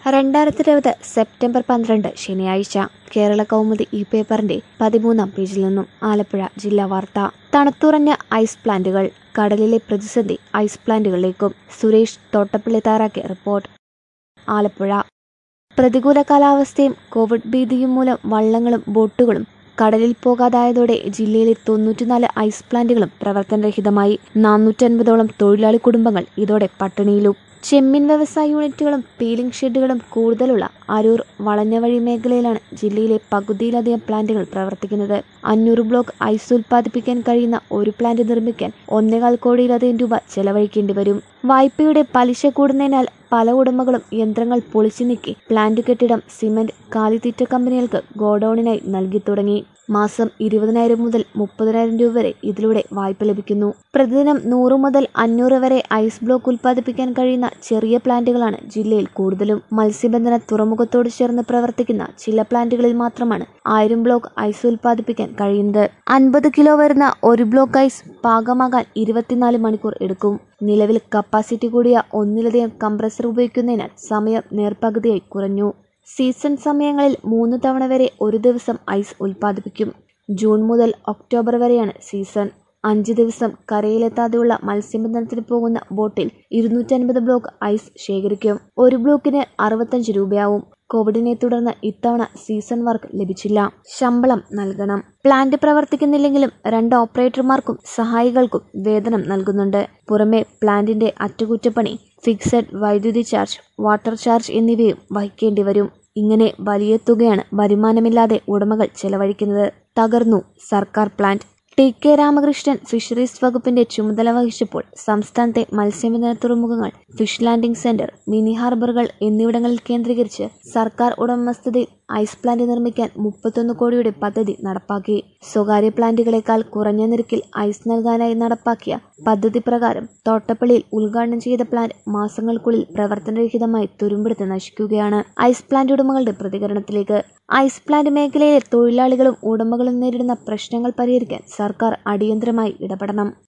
രണ്ടായിരത്തി ഇരുപത് സെപ്റ്റംബർ പന്ത്രണ്ട് ശനിയാഴ്ച കേരള കൗമുദി ഈ പേപ്പറിന്റെ പതിമൂന്നാം പേജിൽ നിന്നും ആലപ്പുഴ ജില്ലാ വാർത്ത തണുത്തുറഞ്ഞ ഐസ് പ്ലാന്റുകൾ കടലിലെ പ്രതിസന്ധി ഐസ് പ്ലാന്റുകളിലേക്കും സുരേഷ് തോട്ടപ്പള്ളി തയ്യാറാക്കിയ റിപ്പോർട്ട് ആലപ്പുഴ പ്രതികൂല കാലാവസ്ഥയും കോവിഡ് ഭീതിയും മൂലം വള്ളങ്ങളും ബോട്ടുകളും കടലിൽ പോകാതായതോടെ ജില്ലയിലെ തൊണ്ണൂറ്റിനാല് ഐസ് പ്ലാന്റുകളും പ്രവർത്തനരഹിതമായി നാനൂറ്റൻപതോളം തൊഴിലാളി കുടുംബങ്ങൾ ഇതോടെ പട്ടിണിയിലും ചെമ്മീൻ വ്യവസായ യൂണിറ്റുകളും പീലിംഗ് ഷെഡുകളും കൂടുതലുള്ള അരൂർ വളഞ്ഞവഴി മേഖലയിലാണ് ജില്ലയിലെ പകുതിയിലധികം പ്ലാന്റുകൾ പ്രവർത്തിക്കുന്നത് അഞ്ഞൂറ് ബ്ലോക്ക് ഐസ് ഉൽപ്പാദിപ്പിക്കാൻ കഴിയുന്ന ഒരു പ്ലാന്റ് നിർമ്മിക്കാൻ ഒന്നേകാൽ കോടിയിലധികം രൂപ ചെലവഴിക്കേണ്ടി വരും വായ്പയുടെ പലിശ കൂടുന്നതിനാൽ പല ഉടമകളും യന്ത്രങ്ങൾ പൊളിച്ചു നീക്കി പ്ലാന്റ് കെട്ടിടം സിമന്റ് കാലിത്തീറ്റ കമ്പനികൾക്ക് ഗോഡൌണിനായി നൽകി തുടങ്ങി മാസം ഇരുപതിനായിരം മുതൽ മുപ്പതിനായിരം രൂപ വരെ ഇതിലൂടെ വായ്പ ലഭിക്കുന്നു പ്രതിദിനം നൂറ് മുതൽ അഞ്ഞൂറ് വരെ ഐസ് ബ്ലോക്ക് ഉൽപ്പാദിപ്പിക്കാൻ കഴിയുന്ന ചെറിയ പ്ലാന്റുകളാണ് ജില്ലയിൽ കൂടുതലും മത്സ്യബന്ധന തുറമുഖത്തോട് ചേർന്ന് പ്രവർത്തിക്കുന്ന ചില പ്ലാന്റുകളിൽ മാത്രമാണ് ആയിരം ബ്ലോക്ക് ഐസ് ഉൽപ്പാദിപ്പിക്കാൻ കഴിയുന്നത് അൻപത് കിലോ വരുന്ന ഒരു ബ്ലോക്ക് ഐസ് പാകമാകാൻ ഇരുപത്തിനാല് മണിക്കൂർ എടുക്കും നിലവിൽ കപ്പാസിറ്റി കൂടിയ ഒന്നിലധികം കംപ്രസർ ഉപയോഗിക്കുന്നതിനാൽ സമയം നേർപകുതിയായി കുറഞ്ഞു സീസൺ സമയങ്ങളിൽ മൂന്ന് തവണ വരെ ഒരു ദിവസം ഐസ് ഉൽപ്പാദിപ്പിക്കും ജൂൺ മുതൽ ഒക്ടോബർ വരെയാണ് സീസൺ അഞ്ച് ദിവസം കരയിലെത്താതെയുള്ള മത്സ്യബന്ധനത്തിന് പോകുന്ന ബോട്ടിൽ ഇരുന്നൂറ്റൻപത് ബ്ലോക്ക് ഐസ് ശേഖരിക്കും ഒരു ബ്ലോക്കിന് അറുപത്തഞ്ച് രൂപയാവും കോവിഡിനെ തുടർന്ന് ഇത്തവണ സീസൺ വർക്ക് ലഭിച്ചില്ല ശമ്പളം നൽകണം പ്ലാന്റ് പ്രവർത്തിക്കുന്നില്ലെങ്കിലും രണ്ട് ഓപ്പറേറ്റർമാർക്കും സഹായികൾക്കും വേതനം നൽകുന്നുണ്ട് പുറമെ പ്ലാന്റിന്റെ അറ്റകുറ്റപ്പണി ഫിക്സഡ് വൈദ്യുതി ചാർജ് വാട്ടർ ചാർജ് എന്നിവയും വഹിക്കേണ്ടി വരും ഇങ്ങനെ വലിയ തുകയാണ് വരുമാനമില്ലാതെ ഉടമകൾ ചെലവഴിക്കുന്നത് തകർന്നു സർക്കാർ plant T K Ramakrishnan fisheries വകുപ്പിന്റെ ചുമതല വഹിച്ചപ്പോൾ സംസ്ഥാനത്തെ മത്സ്യബന്ധന തുറമുഖങ്ങൾ ഫിഷ് ലാൻഡിംഗ് സെന്റർ മിനി ഹാർബറുകൾ എന്നിവിടങ്ങളിൽ കേന്ദ്രീകരിച്ച് സർക്കാർ ഉടമസ്ഥതയിൽ ഐസ് പ്ലാന്റ് നിർമ്മിക്കാൻ മുപ്പത്തൊന്ന് കോടിയുടെ പദ്ധതി നടപ്പാക്കി സ്വകാര്യ പ്ലാന്റുകളെക്കാൾ കുറഞ്ഞ നിരക്കിൽ ഐസ് നൽകാനായി നടപ്പാക്കിയ പദ്ധതി പ്രകാരം തോട്ടപ്പള്ളിയിൽ ഉദ്ഘാടനം ചെയ്ത പ്ലാന്റ് മാസങ്ങൾക്കുള്ളിൽ പ്രവർത്തനരഹിതമായി തുരുമ്പെടുത്ത് നശിക്കുകയാണ് ഐസ് പ്ലാന്റ് ഉടമകളുടെ പ്രതികരണത്തിലേക്ക് ഐസ് പ്ലാന്റ് മേഖലയിലെ തൊഴിലാളികളും ഉടമകളും നേരിടുന്ന പ്രശ്നങ്ങൾ പരിഹരിക്കാൻ സർക്കാർ അടിയന്തരമായി ഇടപെടണം